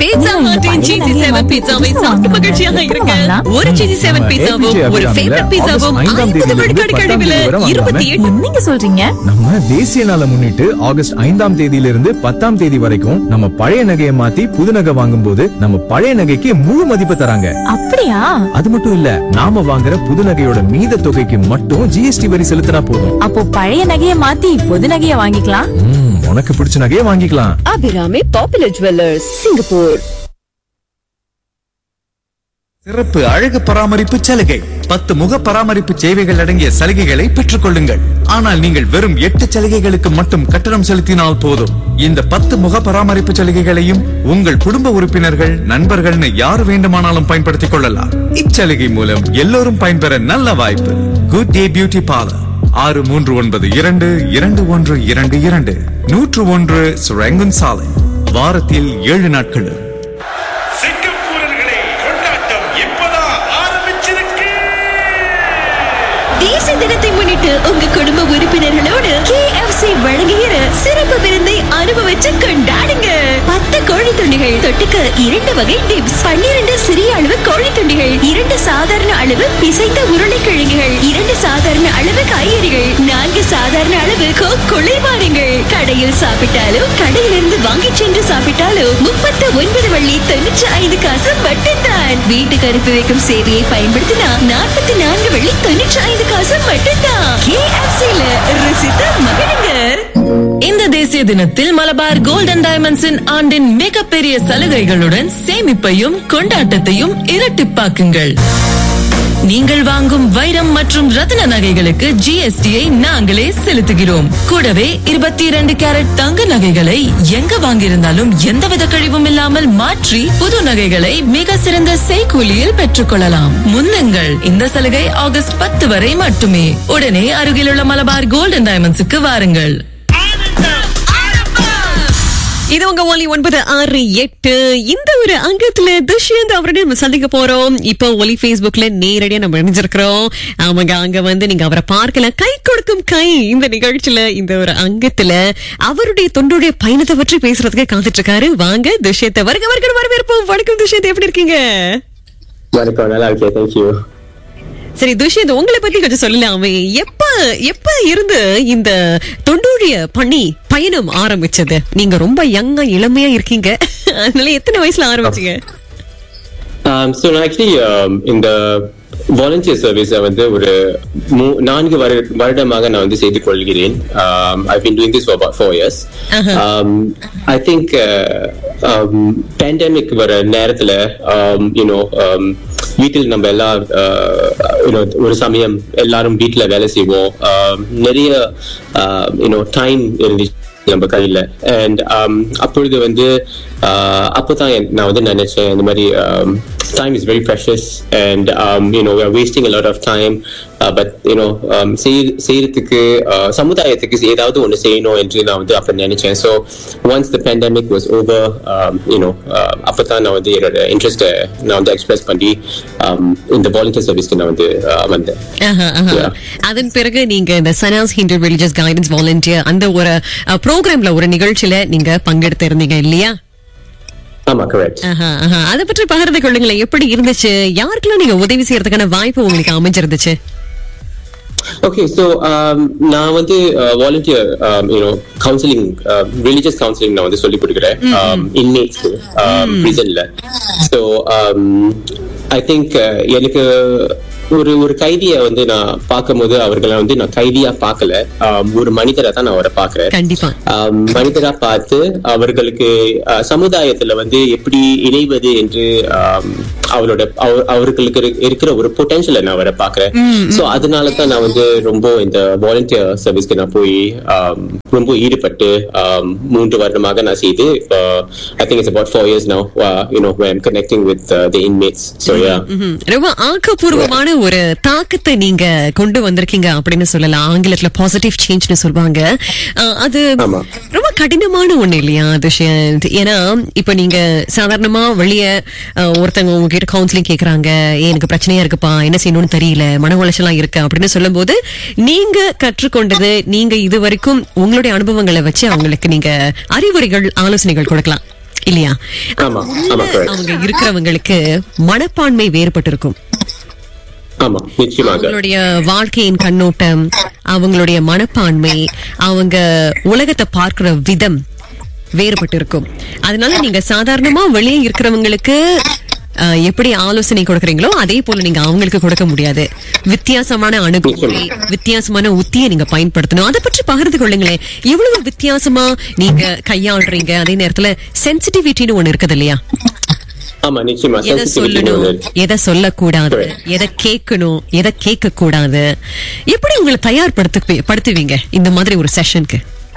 Pizza ஹட்டின் சீசி seven பீட்சாவை சாப்பிட்டு மகிழ்ச்சியாக இருங்க ஒரு சீசி செவன் பீட்சாவும் ஒரு ஃபேவரட் பீட்சாவும் ஐம்பது விழுக்காடு கழிவுல இருபத்தி எட்டு என்னங்க சொல்றீங்க நம்ம தேசிய நாளை முன்னிட்டு ஆகஸ்ட் ஐந்தாம் தேதியிலிருந்து பத்தாம் தேதி வரைக்கும் நம்ம பழைய நகையை மாத்தி புது நகை வாங்கும் போது நம்ம பழைய நகைக்கு முழு மதிப்பு தராங்க அப்படியா அது மட்டும் இல்ல நாம வாங்குற புது நகையோட மீத தொகைக்கு மட்டும் ஜிஎஸ்டி வரி செலுத்தினா போதும் அப்போ பழைய நகையை மாத்தி புது நகையை வாங்கிக்கலாம் ம், உனக்கு பிடிச்ச நகையை வாங்கிக்கலாம் அபிராமி பாப்புலர் ஜுவல்லர்ஸ் சிங்கப்பூர் சிறப்பு அழகு பராமரிப்பு சலுகை பத்து முக பராமரிப்பு சேவைகள் அடங்கிய சலுகைகளை பெற்றுக் கொள்ளுங்கள் ஆனால் நீங்கள் வெறும் எட்டு சலுகைகளுக்கு மட்டும் கட்டணம் செலுத்தினால் போதும் இந்த பத்து முக பராமரிப்பு சலுகைகளையும் உங்கள் குடும்ப உறுப்பினர்கள் நண்பர்கள்னு யார் வேண்டுமானாலும் பயன்படுத்திக் கொள்ளலாம் இச்சலுகை மூலம் எல்லோரும் பயன்பெற நல்ல வாய்ப்பு குட் டே பியூட்டி பார்லர் ஆறு மூன்று ஒன்பது இரண்டு இரண்டு ஒன்று இரண்டு இரண்டு நூற்று ஒன்று சுரங்கன் சாலை வாரத்தில் ஏழு நாட்களும் சிங்கப்பூரர்களே கொண்டாட்டம் இப்பதான் ஆரம்பிச்சிருக்கு தேசிய தினத்தை முன்னிட்டு உங்க குடும்ப உறுப்பினர்களோடு KFC வழங்குகிற சிறப்பு விருந்தை அனுபவிச்சு கொண்டாடுங்க பத்து கோழி துண்டிகள் தொட்டுக்க இரண்டு வகை டிப்ஸ் பன்னிரண்டு சிறிய அளவு கோழி துண்டிகள் இரண்டு சாதாரண அளவு பிசைந்த உருளைக்கிழங்குகள் இரண்டு சாதாரண அளவு காய்கறிகள் நான்கு சாதாரண அளவு கோக் குளிர்பானங்கள் கடையில் சாப்பிட்டாலோ கடையிலிருந்து வாங்கிச் சென்று சாப்பிட்டாலோ முப்பத்து ஒன்பது வள்ளி தொண்ணூற்றி ஐந்து காசு மட்டும்தான் வீட்டுக்கு அனுப்பி வைக்கும் சேவையை பயன்படுத்தினா நாற்பத்தி நான்கு வள்ளி தொண்ணூற்றி ஐந்து காசு மட்டும்தான் கேஎஃப்சில ருசித்த மகிழுங்க இந்த தேசிய தினத்தில் மலபார் கோல்டன் டைமண்ட்ஸின் ஆண்டின் மிகப்பெரிய சலுகைகளுடன் சேமிப்பையும் கொண்டாட்டத்தையும் இரட்டிப்பாக்குங்கள் நீங்கள் வாங்கும் வைரம் மற்றும் ரத்தின நகைகளுக்கு ஜிஎஸ்டியை நாங்களே செலுத்துகிறோம் கூடவே இருபத்தி இரண்டு கேரட் தங்க நகைகளை எங்க வாங்கியிருந்தாலும் எந்தவித கழிவும் இல்லாமல் மாற்றி புது நகைகளை மிக சிறந்த செய்கூலியில் பெற்றுக்கொள்ளலாம் முன்னுங்கள் இந்த சலுகை ஆகஸ்ட் பத்து வரை மட்டுமே உடனே அருகிலுள்ள மலபார் கோல்டன் டைமண்ட்ஸுக்கு வாருங்கள் இது உங்க ஒலி ஒன்பது ஆறு எட்டு இந்த ஒரு அங்கத்துல துஷ்யந்த் அவருடைய நம்ம சந்திக்க போறோம் இப்போ ஒலி Facebookல நேரடியா நம்ம இணைஞ்சிருக்கிறோம் ஆமாங்க அங்க வந்து நீங்க அவரை பார்க்கலாம் கை கொடுக்கும் கை இந்த நிகழ்ச்சியில இந்த ஒரு அங்கத்துல அவருடைய தொண்டுடைய பயணத்தை பற்றி பேசுறதுக்கு காத்துட்டு இருக்காரு வாங்க துஷ்யத்தை வருக வருக வரவேற்போம் வணக்கம் துஷ்யந்த் எப்படி இருக்கீங்க வணக்கம் நல்லா இருக்கேன் தேங்க்யூ சரி துஷ்யந்த் உங்களை பத்தி கொஞ்சம் சொல்லலாமே எப்ப எப்ப இருந்து இந்த தொண்டூழிய பணி பயணம் ஆரம்பிச்சது நீங்க ரொம்ப யங்கா இளமையா இருக்கீங்க அதனால எத்தனை வயசுல ஆரம்பிச்சீங்க ஸோ நான் ஆக்சுவலி இந்த வாலண்டியர் சர்வீஸை வந்து ஒரு மூ- நான்கு வருட வருடமாக நான் வந்து செய்து கொள்கிறேன் I been doing this for about four years I think pandemic வர நேரத்துல யூனோ வீட்டில் நம்ம எல்லாம் uh, you know, ஒரு சமயம் எல்லாரும் வீட்டில் வேலை செய்வோம் Um, நிறைய யூனோ டைம் இருந்துச்சு நம்ம கையில அண்ட் அப்பொழுது வந்து uh, அப்போதான் என்- நான் வந்து நினைச்சேன் இந்த மாதிரி time is very precious and you know we are wasting a lot of time uh, but you know um, செய்- செய்யறதுக்கு uh, சமுதாயத்துக்கு ஏதாவது ஒண்ணு செய்யணும் என்று நான் வந்து அப்ப நினைச்சேன் so once the pandemic was over you know அப்பதான் நான் வந்து என்னோட இன்ட்ரெஸ்ட்டை நான் வந்து எக்ஸ்பிரஸ் பண்ணி um, இந்த வாலண்டியர் சர்வீஸ்க்கு நான் வந்து uh, வந்தேன் ஆஹா, ஆஹா. Yeah. அதன் பிறகு நீங்க இந்த சனாஸ் ஹிந்து ரிலிஜியஸ் கைடன்ஸ் வாலண்டியர் அந்த ஒரு ப்ரோக்ராம்ல ஒரு நிகழ்ச்சியில நீங்க பங்கெடுத்து இருந்தீங்க இல்லையா ஆமா கரெக்ட் ஆஹா, ஆஹா. அதை பற்றி பகிர்ந்து கொள்ளுங்களேன் எப்படி இருந்துச்சு யாருக்கெல்லாம் நீங்க உதவி செய்யறதுக்கான வாய்ப்பு உங்களுக்கு அமைஞ்சிருந்துச்சு ஓகே ஸோ நான் வந்து volunteer you know counselling religious counselling நான் வந்து சொல்லி கொடுக்குறேன் இன்மேட்ஸ் ப்ரிசன்ல ஸோ ஐ திங்க் எனக்கு ஒரு ஒரு கைதியை வந்து நான் பார்க்கும்போது அவர்களை வந்து நான் கைதியா பார்க்கல um, ஒரு மனிதரை தான் நான் அவரை பார்க்கிறேன் கண்டிப்பா ஆம், மனிதரா பார்த்து அவர்களுக்கு அஹ், சமுதாயத்துல வந்து எப்படி இணைவது என்று ஆம், அவரோட அவர்- அவர்களுக்கு இரு- இருக்கிற ஒரு பொட்டன்ஷியலை நான் அவரை பாக்குறேன் சோ அதனால தான் நான் வந்து ரொம்ப இந்த வாலண்டியர் சர்வீஸ்க்கு நான் போய் ஆம், ரொம்ப ஈடுபட்டு ஆம், மூன்று வருடமாக நான் செய்து I think it's about four years now you know I'm connecting with the inmates so yeah hmm. ரொம்ப ஆக்கப்பூர்வமான ஒரு தாக்கத்தை நீங்க கொண்டு வந்திருக்கீங்க அப்படின்னு சொல்லலாம் ஆங்கிலத்துல பாசிட்டிவ் சேஞ்ச்னு சொல்லுவாங்க அஹ், அது ஆமா. ரொம்ப கடினமான ஒண்ணு இல்லையா துஷ்யந்த் ஏன்னா இப்ப நீங்க சாதாரணமா வெளிய அஹ், ஒருத்தவங்க உங்ககிட்ட கவுன்சிலிங் கேக்குறாங்க "ஏய், எனக்கு பிரச்சனையா இருக்குப்பா என்ன செய்யணும்னு தெரியல மன உளைச்சலா இருக்கு அப்படின்னு சொல்லும்போது நீங்க கற்றுக்கொண்டது நீங்க இது வரைக்கும் உங்களுடைய அனுபவங்களை வச்சு அவங்களுக்கு நீங்க அறிவுரைகள் ஆலோசனைகள் கொடுக்கலாம் இல்லையா ஆமா ஆமா உள்ள correct. அவங்க இருக்கிறவங்களுக்கு மனப்பான்மை வேறுபட்டு இருக்கும் ஆமா நிச்சயமாக அவங்களுடைய வாழ்க்கையின் கண்ணோட்டம் அவங்களுடைய மனப்பான்மை அவங்க உலகத்தை பார்க்கிற விதம் வேறுபட்டு இருக்கும் அதனால நீங்க சாதாரணமா வெளியே இருக்கிறவங்களுக்கு அஹ், எப்படி ஆலோசனை கொடுக்கறீங்களோ அதே போல நீங்க அவங்களுக்கு கொடுக்க முடியாது வித்தியாசமான அணுகுமுறை வித்தியாசமான உத்தியை நீங்க பயன்படுத்தணும் அதை பற்றி பகிர்ந்து கொள்ளுங்களேன் எவ்வளவு வித்தியாசமா நீங்க கையாளுறீங்க அதே நேரத்துல சென்சிட்டிவிட்டின்னு ஒண்ணு இருக்குது இல்லையா ஆமா நிச்சயமா எதை sensitivity சொல்லணும் ஒண்ணு இருக்கு. எதை சொல்லக்கூடாது எதை கேட்கணும் எதை கேட்க கூடாது எப்படி உங்களை தயார்படுத்து படுத்துவீங்க இந்த மாதிரி ஒரு செஷனுக்கு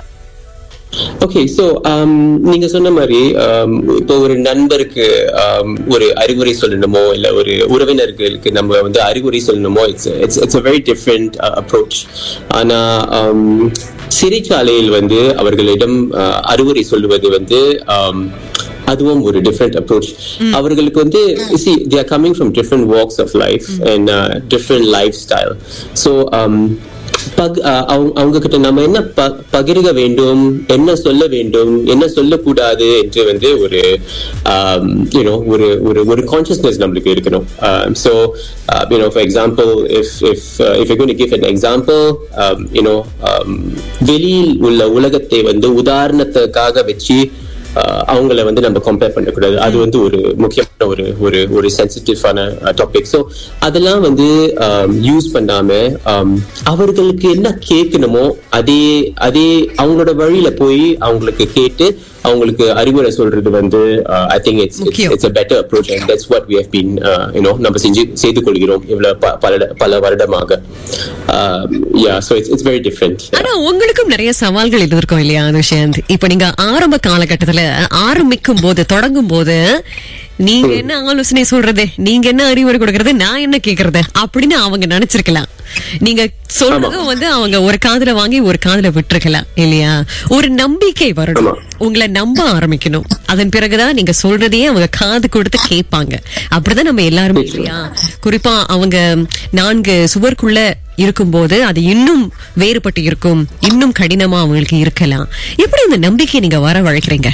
ஓகே சோ நீங்க சொன்ன மாதிரி um, இப்போ ஒரு நண்பருக்கு um, ஒரு அறிவுரை சொல்லணுமோ இல்ல ஒரு உறவினர்களுக்கு நம்ம வந்து அறிவுரை சொல்லணுமோ it's it's it's a very different uh, approach ஆனா um, சிறைச்சாலையில் வந்து அவர்களிடம் uh, அறிவுரை சொல்லுவது வந்து um, அதுவும் ஒரு டிஃப்ரெண்ட் அப்ரோச் அவர்களுக்கு வந்து see they are coming from different walks of life and different life style so but ah அவங்க அவங்க கிட்ட நம்ம என்ன ப- பகிர்க வேண்டும் என்ன சொல்ல வேண்டும் என்ன சொல்லக்கூடாது என்று வந்து ஒரு யூனோ ஒரு ஒரு ஒரு கான்சியஸ்னஸ் நம்மளுக்கு இருக்கணும் so you know for example if if if you gonna give an example you know வெளியில் உள்ள உலகத்தை வந்து உதாரணத்துக்காக வச்சு ஆஹ் அவங்கள வந்து நம்ம கம்பேர் பண்ணக்கூடாது அது வந்து ஒரு முக்கியமான ஒரு ஒரு ஒரு சென்சிட்டிவான டாபிக் ஸோ அதெல்லாம் வந்து யூஸ் பண்ணாம ஆம், அவர்களுக்கு என்ன கேட்கணுமோ அதே அதே அவங்களோட வழியில போய் அவங்களுக்கு கேட்டு அவங்களுக்கு அறிவுரை சொல்றது வந்து ஐ திங்க் இட்ஸ் முக்கியம். It's a better approach and that's what we have been uh, you know நம்ம செஞ்சு செய்து கொள்கிறோம் இவ்வளவு ப- பல பல வருடமாக Um, yeah so it's it's very different ஆனா உங்களுக்கும் நிறைய சவால்கள் எதிர்க்கும் இல்லையா துஷயந்த் இப்ப நீங்க ஆரம்ப காலகட்டத்துல ஆரம்பிக்கும் போது தொடங்கும் போது நீங்க என்ன ஆலோசனை சொல்றது நீங்க என்ன அறிவுரை கொடுக்கறது நான் என்ன கேக்குறது அப்படின்னு அவங்க நினைச்சிருக்கலாம் நீங்க சொல்றதும் வந்து அவங்க ஒரு காதுல வாங்கி ஒரு காதுல விட்டுருக்கலாம் இல்லையா ஒரு நம்பிக்கை வரணும் உங்களை நம்ப ஆரம்பிக்கணும் அதன் பிறகுதான் நீங்க சொல்றதையே அவங்க காது கொடுத்து கேட்பாங்க அப்படிதான் நம்ம எல்லாருமே இல்லையா குறிப்பா அவங்க நான்கு சுவர்க்குள்ள இருக்கும்போது அது இன்னும் வேறுபட்டு இருக்கும் இன்னும் கடினமா அவங்களுக்கு இருக்கலாம் எப்படி இந்த நம்பிக்கையை நீங்க வர வழைக்கிறீங்க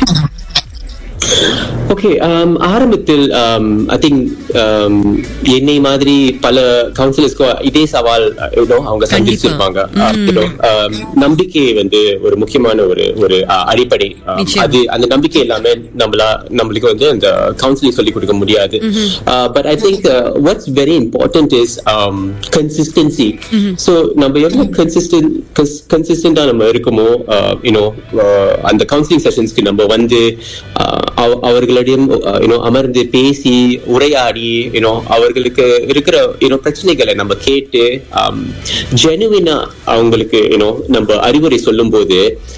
ஓகே ஆரம்பத்தில் ஐ திங்க் என்னை மாதிரி பல கவுன்சிலர்ஸ்க்கு இதே சவால் you know, அவங்க சந்திச்சிருப்பாங்க Uh, you know, um, நம்பிக்கை வந்து ஒரு முக்கியமான ஒரு ஒரு uh, அடிப்படை Um, நிச்சயம். அது அந்த நம்பிக்கை எல்லாமே நம்மளா நம்மளுக்கு வந்து அந்த கவுன்சிலிங் சொல்லி கொடுக்க முடியாது but I think what's very important is consistency so நம்ம எவ்வளவு கன்சிஸ்டன்ட் கன்சிஸ்டண்டா நம்ம இருக்கோமோ யூனோ அந்த கவுன்சிலிங் செஷன்ஸ்க்கு நம்ம வந்து uh, அவ- அவர்களிடம் யூனோ அமர்ந்து பேசி உரையாடி யூனோ அவர்களுக்கு இருக்கிற யூனோ பிரச்சனைகளை நம்ம கேட்டு ஜெனுவினா அவங்களுக்கு யூனோ நம்ம அறிவுரை சொல்லும்போது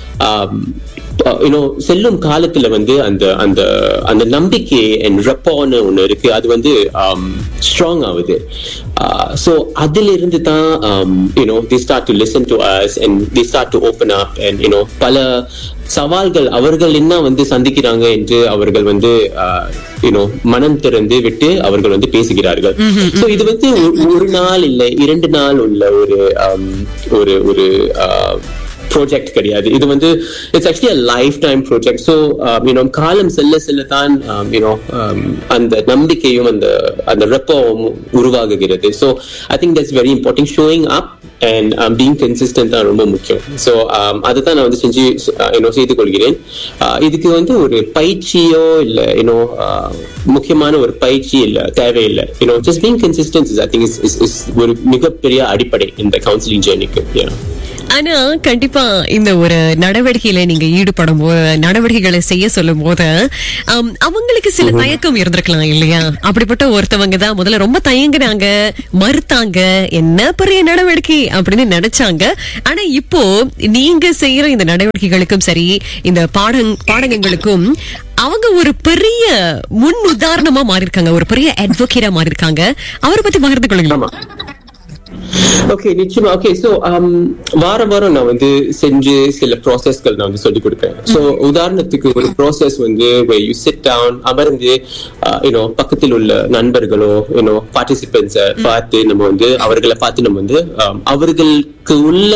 யூனோ செல்லும் காலத்துல வந்து அந்த அந்த அந்த நம்பிக்கை அண்ட் ரெப்பான்னு ஒண்ணு இருக்கு அது வந்து ஸ்ட்ராங் ஆகுது ஸோ அதுல இருந்து தான் you know they start to listen to us and they start to open up and you know பல சவால்கள் அவர்கள் என்ன வந்து சந்திக்கிறாங்க என்று அவர்கள் வந்து யூனோ மனம் திறந்து விட்டு அவர்கள் வந்து பேசுகிறார்கள் சோ இது வந்து ஒரு- ஒரு நாள் இல்லை இரண்டு நாள் உள்ள ஒரு um, ஒரு ஒரு ப்ராஜெக்ட் கிடையாது இது வந்து it's actually a life time project so you know காலம் செல்ல செல்ல தான் யூனோ அந்த நம்பிக்கையும் அந்த அந்த ரெப்போவும் உருவாகுகிறது so I think that's very important showing up and being consistent தான் ரொம்ப முக்கியம் ஸோ அதுதான் நான் வந்து செஞ்சு யூனோ செய்து கொள்கிறேன் Uh, இதுக்கு வந்து ஒரு பயிற்சியோ இல்லை யூனோ முக்கியமான ஒரு பயிற்சி இல்லை தேவையில்லை you know just being consistence I think is is ஒரு மிகப்பெரிய அடிப்படை இந்த கவுன்சிலிங் ஜேர்னிக்கு yeah. ஆனா கண்டிப்பா இந்த ஒரு நடவடிக்கையில நீங்க ஈடுபடும் போது நடவடிக்கைகளை செய்ய சொல்லும் போது ஆம், அவங்களுக்கு சில தயக்கம் இருந்திருக்கலாம் இல்லையா அப்படிப்பட்ட ஒருத்தவங்க தான் முதல்ல ரொம்ப தயங்குனாங்க மறுத்தாங்க என்ன பெரிய நடவடிக்கை அப்படின்னு நினைச்சாங்க ஆனா இப்போ நீங்க செய்யற இந்த நடவடிக்கைகளுக்கும் சரி இந்த பாடங் பாடகங்களுக்கும் அவங்க ஒரு பெரிய முன் உதாரணமா மாறி இருக்காங்க ஒரு பெரிய அட்வொகேட்டா மாறி இருக்காங்க அவரை பத்தி பகிர்ந்து கொள்ளுங்களா ஓகே நிச்சயமா ஓகே சோ வாரம் வாரம் நான் வந்து செஞ்சு சில ப்ராசஸ்கள் நான் வந்து சொல்லி கொடுப்பேன் சோ உதாரணத்துக்கு ஒரு ப்ராசஸ் வந்து யூ சிட் டவுன் அமர்ந்து யூனோ பக்கத்தில் உள்ள நண்பர்களோ யூனோ பார்ட்டிசிபென்ட்ஸை பார்த்து நம்ம வந்து அவர்களை பார்த்து நம்ம வந்து um, அவர்களுக்கு உள்ள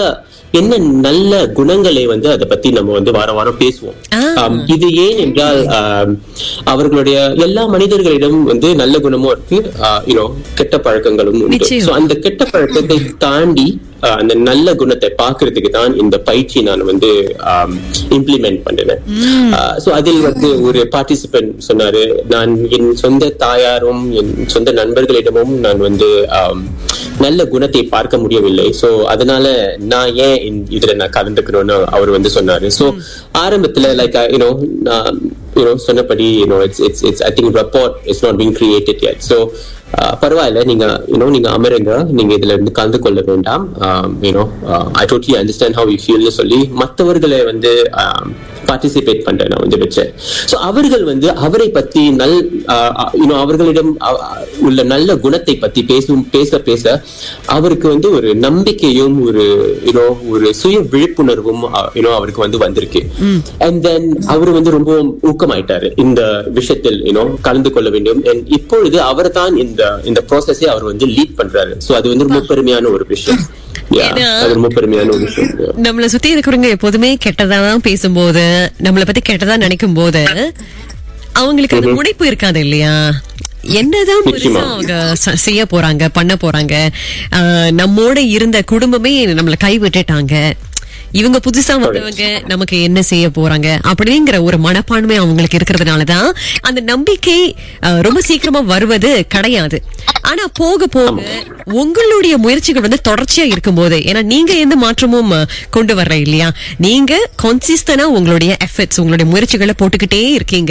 என்ன நல்ல குணங்களை வந்து அதை பத்தி நம்ம வந்து வார வாரம் பேசுவோம் ஆம், இது ஏன் என்றால் ஆம், அவர்களுடைய எல்லா மனிதர்களிடம் வந்து நல்ல குணமும் இருக்கு யூனோ கெட்ட பழக்கங்களும் உண்டு நிச்சயம். So, அந்த கெட்ட பழக்கத்தை தாண்டி ஆஹ், அந்த நல்ல குணத்தை பாக்குறதுக்கு தான் இந்த பயிற்சி நான் வந்து இம்ப்ளிமெண்ட் பண்ணினேன் சோ அதில் வந்து ஒரு பார்ட்டிசிபென்ட் சொன்னாரு நான் என் சொந்த தாயாரும் என் சொந்த நண்பர்களிடமும் நான் வந்து ஆம், நல்ல குணத்தை பார்க்க முடியவில்லை சோ அதனால நான் ஏன் இந்த- இதுல நான் கலந்துக்கணும்னு அவர் வந்து சொன்னாரு சோ ஆரம்பத்துல லைக் யூனோ யூனோ சொன்னபடி you know it's it's it's I think report is not being created yet so uh, பரவாயில்ல நீங்க யூனோ நீங்க அமருங்க நீங்க இதுல இருந்து கலந்து கொள்ள வேண்டாம் you know I totally understand how you ஃபீல்னு சொல்லி மற்றவர்களை வந்து பார்ட்டிசிபேட் பண்றேன் நான் வந்து வச்சேன் ஸோ அவர்கள் வந்து அவரை பத்தி நல் யூனோ அவர்களிடம் அ- அ- உள்ள நல்ல குணத்தை பத்தி பேசும் பேச பேச அவருக்கு வந்து ஒரு நம்பிக்கையும் ஒரு யூனோ ஒரு சுய விழிப்புணர்வும் யூனோ அவருக்கு வந்து வந்திருக்கு அண்ட் தென் அவர் வந்து ரொம்ப ஊக்கமாயிட்டாரு இந்த விஷயத்தில் யூனோ கலந்து கொள்ள வேண்டும் And இப்பொழுது அவர் தான் இந்த இந்த ப்ராசஸை அவர் வந்து லீட் பண்றாரு சோ அது வந்து ரொம்ப பெருமையான ஒரு விஷயம் Yeah, ஏன்னா- அது ரொம்ப பெருமையான ஒரு விஷயம் Yeah. நம்மள சுத்தி இருக்கிறவங்க எப்போதுமே கெட்டதா தான் பேசும்போது நம்மள பத்தி கெட்டதா நினைக்கும் போது அவங்களுக்கு அந்த முனைப்பு இருக்காது இல்லையா என்னதான் பெருசா நிச்சயமா. அவங்க ச- செய்ய போறாங்க பண்ண போறாங்க ஆஹ், நம்மோட இருந்த குடும்பமே நம்மள கை விட்டுட்டாங்க இவங்க புதுசா வந்தவங்க நமக்கு என்ன செய்ய போறாங்க அப்படிங்கிற ஒரு மனப்பான்மை அவங்களுக்கு இருக்கிறதுனாலதான் அந்த நம்பிக்கை ஆஹ், ரொம்ப சீக்கிரமா வருவது கிடையாது ஆனா போக போக உங்களுடைய முயற்சிகள் வந்து தொடர்ச்சியா இருக்கும்போது ஏன்னா நீங்க எந்த மாற்றமும் அஹ், கொண்டு வர்ற இல்லையா நீங்க கன்சிஸ்டனா உங்களுடைய எஃபர்ட்ஸ் உங்களுடைய முயற்சிகளை போட்டுக்கிட்டே இருக்கீங்க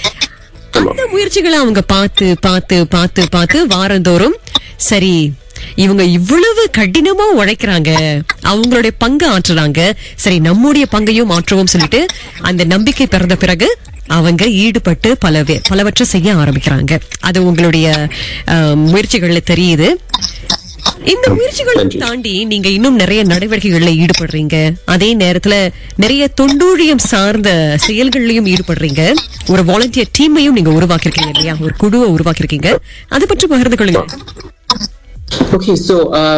அந்த முயற்சிகளை அவங்க பார்த்து பார்த்து பார்த்து பார்த்து வாரந்தோறும் சரி இவங்க இவ்வளவு கடினமா உழைக்கிறாங்க அவங்களுடைய பங்கு ஆற்றுறாங்க சரி நம்முடைய பங்கையும் மாற்றுவோம் சொல்லிட்டு அந்த நம்பிக்கை பிறந்த பிறகு அவங்க ஈடுபட்டு பல வே- பலவற்றை செய்ய ஆரம்பிக்கிறாங்க அது உங்களுடைய அஹ், முயற்சிகள்ல தெரியுது இந்த முயற்சிகளை நன்றி. தாண்டி நீங்க இன்னும் நிறைய நடவடிக்கைகள்ல ஈடுபடுறீங்க அதே நேரத்துல நிறைய தொண்டூழியம் சார்ந்த செயல்கள்லயும் ஈடுபடுறீங்க ஒரு வாலண்டியர் டீமையும் நீங்க உருவாக்கிருக்கீங்க இல்லையா ஒரு குழுவை உருவாக்கிருக்கீங்க அதை பற்றி பகிர்ந்து கொள்ளுங்க ஓகே ஸோ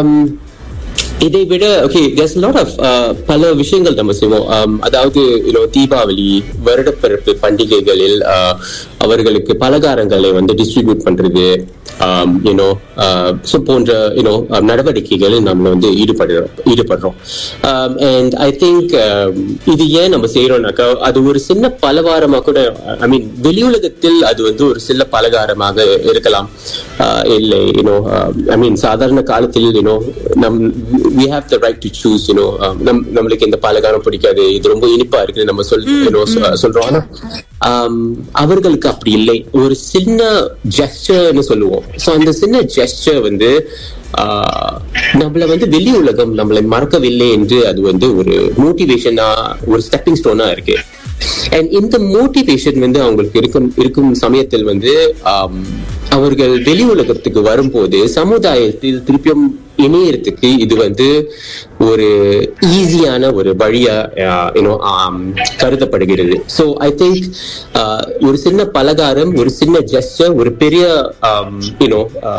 இதை விட okay there's a lot of uh, பல விஷயங்கள் நம்ம செய்வோம் Um, அதாவது you know, தீபாவளி வருடப்பிறப்பு பண்டிகைகளில் uh, அவர்களுக்கு பலகாரங்களை வந்து டிஸ்ட்ரிபியூட் பண்றது um, you know, uh, so போன்ற you know, uh, நடவடிக்கைகளில் நம்ம வந்து ஈடுபடுறோம் ஈடுபடுறோம் அண்ட் ஐ திங்க் இது ஏன் நம்ம செய்யறோம்னாக்கா அது ஒரு சின்ன பலகாரமா கூட ஐ மீன் வெளியுலகத்தில் அது வந்து ஒரு சில பலகாரமாக இருக்கலாம் Uh, இல்லை யூனோ ஐ மீன் சாதாரண காலத்தில் யூனோ நம் we have the right to choose you know நம் நம்மளுக்கு இந்த பலகாரம் பிடிக்காது இது ரொம்ப இனிப்பா இருக்கு நம்ம சொல் யூனோ சொல்றோம் ஆனா um, அவர்களுக்கு அப்படி இல்லை ஒரு சின்ன ஜெஸ்டர்னு சொல்லுவோம் ஸோ அந்த சின்ன ஜெஸ்டர் வந்து ஆஹ், நம்மள வந்து வெளி உலகம் நம்மளை மறக்கவில்லை என்று அது வந்து ஒரு மோட்டிவேஷனா ஒரு ஸ்டெப்பிங் ஸ்டோனா இருக்கு அண்ட் இந்த மோட்டிவேஷன் வந்து அவங்களுக்கு இருக்கும் இருக்கும் சமயத்தில் வந்து ஆம், அவர்கள் வெளி உலகத்துக்கு வரும்போது சமுதாயத்தில் திருப்பியும் இணையறதுக்கு இது வந்து ஒரு ஈஸியான ஒரு வழியா யூனோ கருதப்படுகிறது ஸோ ஐ திங்க் ஒரு சின்ன பலகாரம் ஒரு சின்ன ஜெஸ்டர் ஒரு பெரிய யூனோ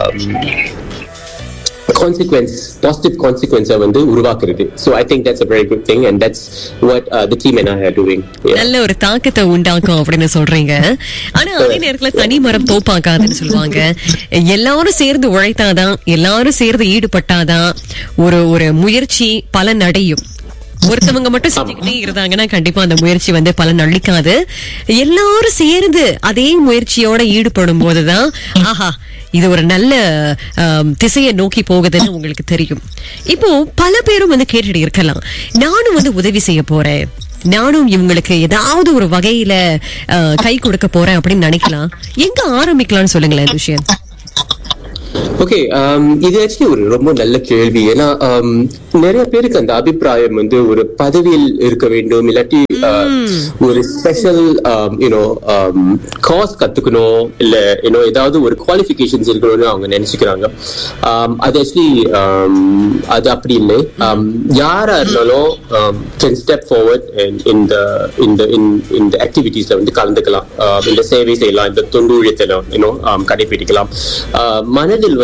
கான்சிக்வன்ஸ் பாசிட்டிவ் கான்சிக்வன்ஸை வந்து உருவாக்குறது so I think that's a very good thing and that's what the team and I are doing நல்ல ஒரு தாக்கத்தை உண்டாக்கும் அப்படின்னு சொல்றீங்க ஆனா அதே நேரத்துல தனி மரம் தோப்பாக்காதுன்னு சொல்லுவாங்க எல்லாரும் சேர்ந்து உழைத்தாதான் எல்லாரும் சேர்ந்து ஈடுபட்டாதான் ஒரு ஒரு முயற்சி பலன் அடையும் ஒருத்தவங்க மட்டும் செஞ்சுக்கிட்டே இருந்தாங்கன்னா கண்டிப்பா அந்த முயற்சி வந்து பலன் அளிக்காது எல்லாரும் சேர்ந்து அதே முயற்சியோட ஈடுபடும் போதுதான் ஆஹா இது ஒரு நல்ல ஆம், திசையை நோக்கி போகுதுன்னு உங்களுக்கு தெரியும் இப்போ பல பேரும் வந்து கேட்டுட்டு இருக்கலாம் நானும் வந்து உதவி செய்ய போறேன் நானும் இவங்களுக்கு ஏதாவது ஒரு வகையில ஆ, கை கொடுக்க போறேன் அப்படின்னு நினைக்கலாம் எங்க ஆரம்பிக்கலாம்னு சொல்லுங்களேன் இந்த விஷயம் ஓகே இது ஆக்சுவலி ஒரு ரொம்ப நல்ல கேள்வி ஏன்னா um, நிறைய பேருக்கு அந்த அபிப்பிராயம் வந்து ஒரு பதவியில் இருக்க வேண்டும் இல்லாட்டி uh, ஒரு ஸ்பெஷல் யூனோ காஸ் கத்துக்கணும் இல்ல யூனோ ஏதாவது ஒரு குவாலிஃபிகேஷன்ஸ் இருக்கணும்னு அவங்க நினைச்சுக்கிறாங்க Um, அது ஆக்சுவலி அது அப்படி இல்லை Um, யாரா இருந்தாலும் கேன் ஸ்டெப் ஃபார்வர்ட் இந்த இந்த இந்த ஆக்டிவிட்டீஸ்ல வந்து கலந்துக்கலாம் Uh, இந்த சேவை செய்யலாம் இந்த தொண்டு ஊழியத்தை யூனோ கடைபிடிக்கலாம் Uh, மனதில்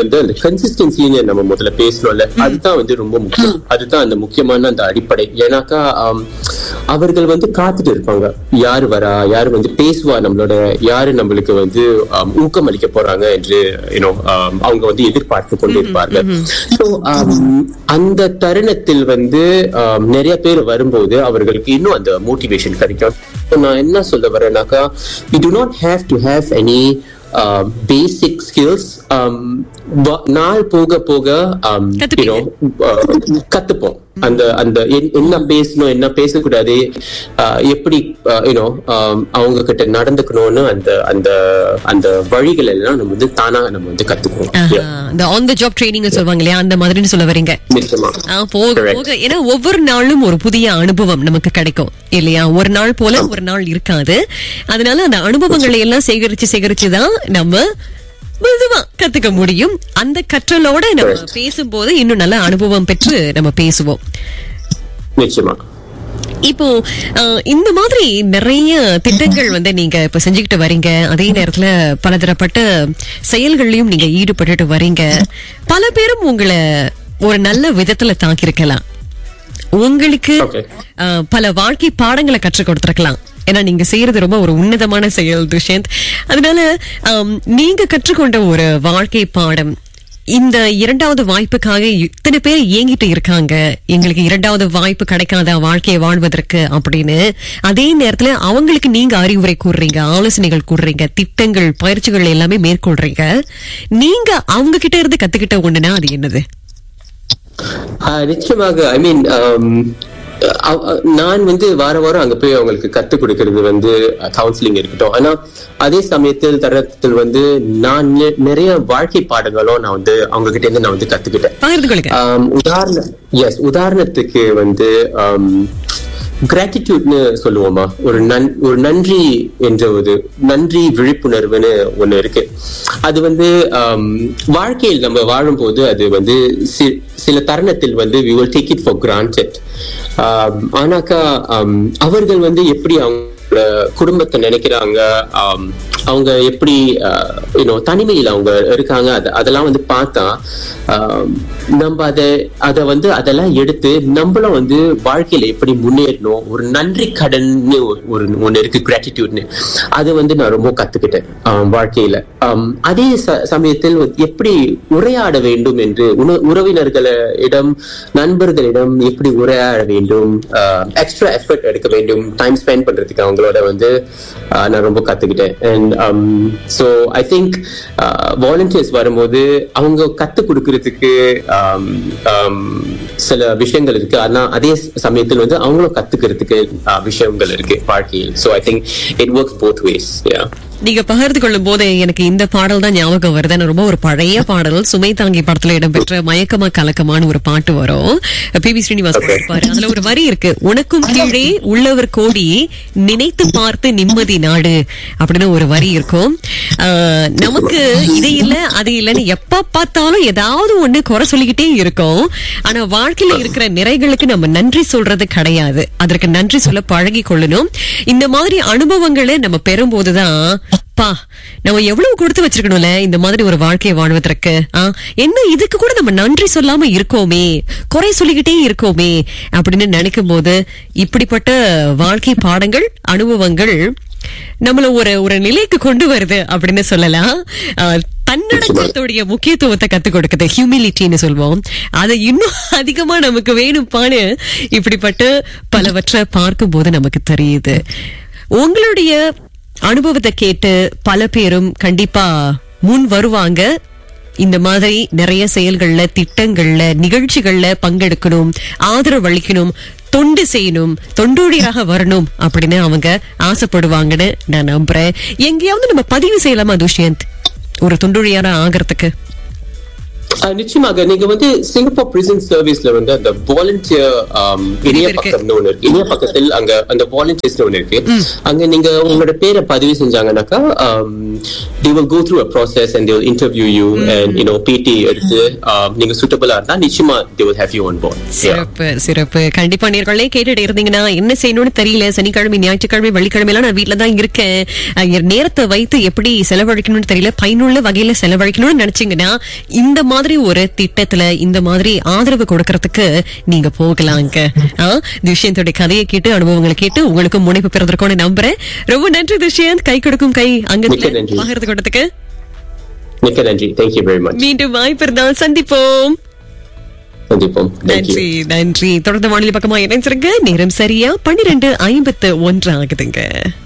வந்து அந்த கன்சிஸ்டன்சின்னு நம்ம முதல்ல பேசணும்ல அதுதான் வந்து ரொம்ப முக்கியம் அதுதான் அந்த முக்கியமான அந்த அடிப்படை ஏன்னாக்கா ஆம், அவர்கள் வந்து காத்துட்டு இருப்பாங்க யாரு வரா யாரு வந்து பேசுவா நம்மளோட யாரு நம்மளுக்கு வந்து ஆம், ஊக்கம் அளிக்க போறாங்க என்று யூனோ அவங்க வந்து எதிர்பார்த்து கொண்டு இருப்பார்கள் ஸோ அந்த தருணத்தில் வந்து ஆம், நிறைய பேர் வரும்போது அவர்களுக்கு இன்னும் அந்த மோட்டிவேஷன் கிடைக்கும் So, நான் என்ன சொல்ல வரேன்னாக்கா you do not have to have any basic skills நாள் போக போக um, you கத்துப்பீங்க. know, uh, கத்துப்போம் அந்த அந்த என்- என்ன பேசணும் என்ன பேசக்கூடாது uh, எப்படி யூனோ அவங்க கிட்ட நடந்துக்கணும்னு அந்த அந்த அந்த வழிகள் எல்லாம் நம்ம வந்து தானா நம்ம வந்து கத்துக்குவோம் Yeah, இந்த ஆன் த ஜாப் ட்ரைனிங் சொல்லுவாங்க இல்லையா அந்த மாதிரின்னு சொல்ல வரீங்க நிச்சயமா ஆ, போக Correct. போக ஏன்னா ஒவ்வொரு நாளும் ஒரு புதிய அனுபவம் நமக்கு கிடைக்கும் இல்லையா ஒரு நாள் போல ஒரு நாள் இருக்காது அதனால அந்த அனுபவங்களை எல்லாம் சேகரிச்சு சேகரிச்சு தான் நம்ம மெதுவா கத்துக்க முடியும் அந்த கற்றலோட நம்ம பேசும்போது இன்னும் நல்ல அனுபவம் பெற்று நம்ம பேசுவோம் நிச்சயமா இப்போ அஹ், இந்த மாதிரி நிறைய திட்டங்கள் வந்து நீங்க இப்ப செஞ்சுக்கிட்டு வரீங்க அதே நேரத்துல பலதரப்பட்ட செயல்கள்லயும் நீங்க ஈடுபட்டுட்டு வரீங்க பல பேரும் உங்களை ஒரு நல்ல விதத்துல தாக்கியிருக்கலாம் உங்களுக்கு Okay. அஹ், பல வாழ்க்கை பாடங்களை கற்றுக் கொடுத்திருக்கலாம் ஏன்னா நீங்க செய்யறது ரொம்ப ஒரு உன்னதமான செயல் துஷ்யந்த் அதனால அம், நீங்க கற்றுக்கொண்ட ஒரு வாழ்க்கை பாடம் இந்த இரண்டாவது வாய்ப்புக்காக இத்தனை பேர் ஏங்கிட்டு இருக்காங்க எங்களுக்கு இரண்டாவது வாய்ப்பு கிடைக்காத வாழ்க்கையை வாழ்வதற்கு அப்படின்னு அதே நேரத்துல அவங்களுக்கு நீங்க அறிவுரை கூறுறீங்க ஆலோசனைகள் கூறுறீங்க திட்டங்கள் பயிற்சிகள் எல்லாமே மேற்கொள்றீங்க நீங்க அவங்க கிட்ட இருந்து கத்துக்கிட்ட ஒண்ணுனா அது என்னது ஆஹ் நிச்சயமாக ஐ மீன் நான் வந்து வார வாரம் அங்க போய் அவங்களுக்கு கத்து கொடுக்கறது வந்து கவுன்சிலிங் இருக்கட்டும் ஆனா அதே சமயத்தில் தருணத்தில் வந்து நான் நெ- நிறைய வாழ்க்கை பாடங்களும் நான் வந்து அவங்க கிட்ட இருந்து நான் வந்து கத்துக்கிட்டேன் பகிர்ந்து கொள்ளுங்க ஆம், உதாரண எஸ் உதாரணத்துக்கு வந்து கிராட்டிடியூட்னு சொல்லுவோமா ஒரு நன் ஒரு நன்றி என்ற ஒரு நன்றி விழிப்புணர்வுன்னு ஒண்ணு இருக்கு அது வந்து ஆம், வாழ்க்கையில் நம்ம வாழும்போது அது வந்து சி- சில தருணத்தில் வந்து we will take it for granted ஆம், ஆனாக்கா ஆம், அவர்கள் வந்து எப்படி அவங்க குடும்பத்தை நினைக்கிறாங்க ஆம், அவங்க எப்படி யூனோ தனிமையில் அவங்க இருக்காங்க அது- அதெல்லாம் வந்து பார்த்தா ஆம், நம்ம அதை அதை வந்து அதெல்லாம் எடுத்து நம்மளும் வந்து வாழ்க்கையில எப்படி முன்னேறணும் ஒரு நன்றி கடன்னு ஒரு- ஒரு ஒண்ணு இருக்கு கிராட்டிடியூட்னு அது வந்து நான் ரொம்ப கத்துக்கிட்டேன் ஆம், வாழ்க்கையில ஆம், அதே ச- சமயத்தில் எப்படி உரையாட வேண்டும் என்று உண- உறவினர்களிடம் நண்பர்களிடம் எப்படி உரையாட வேண்டும் எக்ஸ்ட்ரா எஃபர்ட் எடுக்க வேண்டும் டைம் ஸ்பெண்ட் பண்றதுக்கு அவங்களோட வந்து ஆஹ், நான் ரொம்ப கத்துக்கிட்டேன் and so I think volunteers வரும்போது அவங்க கத்து கொடுக்கறதுக்கு ஆம், ஆம், சில விஷயங்கள் இருக்கு ஆனா அதே சமயத்தில் வந்து அவங்களும் கத்துக்கிறதுக்கு ஆஹ், விஷயங்கள் இருக்கு வாழ்க்கையில் so I think it works both ways yeah நீங்க பகிர்ந்து கொள்ளும் போது எனக்கு இந்த பாடல் தான் ஞாபகம் வருது ஆனா ரொம்ப ஒரு பழைய பாடல் சுமை தாங்கி படத்துல இடம்பெற்ற மயக்கமா கலக்கமான ஒரு பாட்டு வரும் பி வி ஸ்ரீனிவாஸ் பாடியிருப்பாரு அதுல ஒரு வரி இருக்கு உனக்கும் கீழே உள்ளவர் கோடி நினைத்து பார்த்து நிம்மதி நாடு அப்படின்னு ஒரு வரி இருக்கும் ஆஹ், நமக்கு இது இல்ல அது இல்லைன்னு எப்ப பார்த்தாலும் ஏதாவது ஒண்ணு குறை சொல்லிக்கிட்டே இருக்கோம் ஆனா வாழ்க்கையில இருக்கிற நிறைகளுக்கு நம்ம நன்றி சொல்றது கிடையாது அதற்கு நன்றி சொல்ல பழகி கொள்ளணும் இந்த மாதிரி அனுபவங்களை நம்ம பெறும்போதுதான் பா நம்ம எவ்வளவு கொடுத்து வச்சிருக்கணும்ல இந்த மாதிரி ஒரு வாழ்க்கையை வாழ்வதற்கு ஆ, என்ன இதுக்கு கூட நம்ம நன்றி சொல்லாம இருக்கோமே குறை சொல்லிக்கிட்டே இருக்கோமே அப்படின்னு நினைக்கும் போது இப்படிப்பட்ட வாழ்க்கை பாடங்கள் அனுபவங்கள் நம்மள ஒரு ஒரு நிலைக்கு கொண்டு வருது அப்படின்னு சொல்லலாம் ஆ, தன்னடக்கத்துடைய முக்கியத்துவத்தை கத்துக் கொடுக்குது ஹியூமிலிட்டின்னு சொல்வோம் அதை இன்னும் அதிகமா நமக்கு வேணும்பான்னு இப்படிப்பட்ட பலவற்றை பார்க்கும்போது நமக்கு தெரியுது உங்களுடைய அனுபவத்தை கேட்டு பல பேரும் கண்டிப்பா முன் வருவாங்க இந்த மாதிரி நிறைய செயல்கள்ல திட்டங்கள்ல நிகழ்ச்சிகள்ல பங்கெடுக்கணும் ஆதரவு அளிக்கணும் தொண்டு செய்யணும் தொண்டோடியாக வரணும் அப்படின்னு அவங்க ஆசைப்படுவாங்கன்னு நான் நம்புறேன் எங்கேயாவது நம்ம பதிவு செய்யலாமா துஷ்யந்த் ஒரு தொண்டோடியார ஆகிறதுக்கு அஹ் நிச்சயமாக நீங்க வந்து சிங்கப்பூர் பிரிசன் சர்வீஸ்ல வந்து அந்த வாலண்டியர் இணைய இருக்கு. பக்கம்னு ஒண்ணு இருக்கு இணைய பக்கத்தில் அங்க அந்த வாலண்டியர்ஸ் ஒண்ணு இருக்கு அங்க நீங்க உங்களோட பேரை பதிவு செஞ்சாங்கன்னாக்கா they will go through a process and they will interview you and you know PT எடுத்து um, நீங்க சூட்டபிளா இருந்தா நிச்சயமா they will have you on board yeah. சிறப்பு சிறப்பு கண்டிப்பா நேர்களே கேட்டுட்டு இருந்தீங்கன்னா என்ன செய்யணும்னு தெரியல சனிக்கிழமை ஞாயிற்றுக்கிழமை வெள்ளிக்கிழமை எல்லாம் நான் வீட்டுல தான் இருக்கேன் அஹ் என் நேரத்தை வைத்து எப்படி செலவழிக்கணும்னு தெரியல பயனுள்ள வகையில செலவழிக்கணும்னு நினைச்சீங்கன்னா இந்த மாதிரி ஒரு திட்டத்துல இந்த மாதிரி ஆதரவு கொடுக்கறதுக்கு நீங்க போகலாங்க ஆ, துஷ்யந்தோட கதையை கேட்டு அனுபவங்களை கேட்டு உங்களுக்கு முனைப்பு பிறந்திருக்கும்னு நம்புறேன் ரொம்ப நன்றி துஷ்யந்த் கை கொடுக்கும் கை மிக்க அங்கத்துல நன்றி. பகிர்ந்து கொடுத்ததுக்கு மிக்க நன்றி thank you very much மீண்டும் வாய்ப்பு இருந்தால் சந்திப்போம் சந்திப்போம் thank you நன்றி நன்றி தொடர்ந்து வானிலை பக்கமா இணைஞ்சிருங்க நேரம் சரியா பன்னிரெண்டு ஐம்பத்து ஒன்று ஆகுதுங்க